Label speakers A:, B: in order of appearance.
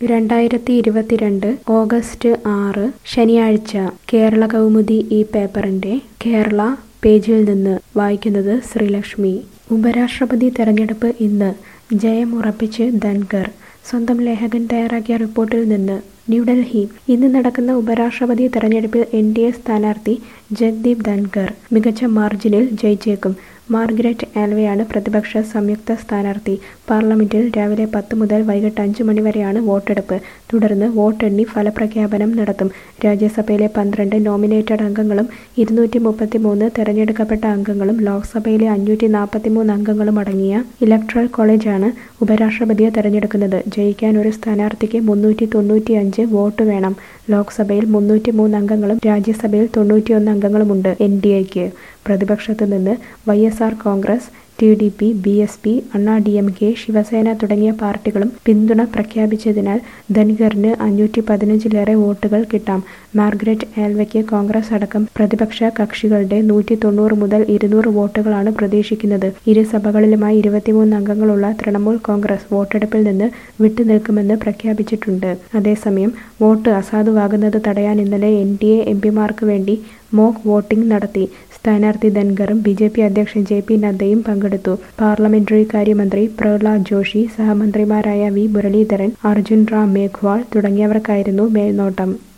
A: രണ്ടായിരത്തി ഇരുപത്തിരണ്ട് ഓഗസ്റ്റ് ആറ് ശനിയാഴ്ച കേരള കൗമുദി ഈ പേപ്പറിന്റെ കേരള പേജിൽ നിന്ന് വായിക്കുന്നത് ശ്രീലക്ഷ്മി ഉപരാഷ്ട്രപതി തെരഞ്ഞെടുപ്പ് ഇന്ന് ജയമുറപ്പിച്ച് ധൻകർ സ്വന്തം ലേഖകൻ തയ്യാറാക്കിയ റിപ്പോർട്ടിൽ നിന്ന് ന്യൂഡൽഹി ഇന്ന് നടക്കുന്ന ഉപരാഷ്ട്രപതി തെരഞ്ഞെടുപ്പിൽ എൻ ഡി എ സ്ഥാനാർത്ഥി ജഗ്ദീപ് ധൻകർ മികച്ച മാർജിനിൽ ജയിച്ചേക്കും മാർഗരറ്റ് ആൽവയാണ് പ്രതിപക്ഷ സംയുക്ത സ്ഥാനാർത്ഥി പാർലമെന്റിൽ രാവിലെ പത്ത് മുതൽ വൈകിട്ട് അഞ്ച് മണി വരെയാണ് വോട്ടെടുപ്പ് തുടർന്ന് വോട്ടെണ്ണി ഫലപ്രഖ്യാപനം നടത്തും രാജ്യസഭയിലെ പന്ത്രണ്ട് നോമിനേറ്റഡ് അംഗങ്ങളും ഇരുന്നൂറ്റി മുപ്പത്തിമൂന്ന് തെരഞ്ഞെടുക്കപ്പെട്ട അംഗങ്ങളും ലോക്സഭയിലെ അഞ്ഞൂറ്റി നാൽപ്പത്തിമൂന്ന് അംഗങ്ങളും അടങ്ങിയ ഇലക്ട്രൽ കോളേജാണ് ഉപരാഷ്ട്രപതിയെ തെരഞ്ഞെടുക്കുന്നത് ജയിക്കാൻ ഒരു സ്ഥാനാർത്ഥിക്ക് മുന്നൂറ്റി തൊണ്ണൂറ്റി അഞ്ച് വോട്ട് വേണം ലോക്സഭയിൽ മുന്നൂറ്റി മൂന്ന് അംഗങ്ങളും രാജ്യസഭയിൽ തൊണ്ണൂറ്റിയൊന്ന് അംഗങ്ങളുമുണ്ട് എൻ ഡി എക്ക് പ്രതിപക്ഷത്തു നിന്ന് Y S R Congress T D P B S P Anna D M K Shiv Sena തുടങ്ങിയ പാർട്ടികളും പിന്തുണ പ്രഖ്യാപിച്ചതിനാൽ ധൻഖറിന് അഞ്ഞൂറ്റി പതിനഞ്ചിലേറെ വോട്ടുകൾ കിട്ടാം മാർഗരറ്റ് ആൽവയ്ക്ക് കോൺഗ്രസ് അടക്കം പ്രതിപക്ഷ കക്ഷികളുടെ നൂറ്റി തൊണ്ണൂറ് മുതൽ ഇരുന്നൂറ് വോട്ടുകളാണ് പ്രതീക്ഷിക്കുന്നത് ഇരു സഭകളിലുമായി ഇരുപത്തിമൂന്ന് അംഗങ്ങളുള്ള തൃണമൂൽ കോൺഗ്രസ് വോട്ടെടുപ്പിൽ നിന്ന് വിട്ടുനിൽക്കുമെന്ന് പ്രഖ്യാപിച്ചിട്ടുണ്ട് അതേസമയം വോട്ട് അസാധുവാകുന്നത് തടയാൻ ഇന്നലെ എൻ ഡി എ എം പിമാർക്ക് വേണ്ടി മോക്ക് വോട്ടിംഗ് നടത്തി സ്ഥാനാർത്ഥി ധൻഖറും ബി ജെ പി അധ്യക്ഷൻ ജെ പി നദ്ദയും പങ്കെടുത്തു പാർലമെന്ററി കാര്യമന്ത്രി പ്രഹ്ലാദ് ജോഷി സഹമന്ത്രിമാരായ വി മുരളീധരൻ അർജുൻ റാം മേഘ്വാൾ തുടങ്ങിയവർക്കായിരുന്നു മേൽനോട്ടം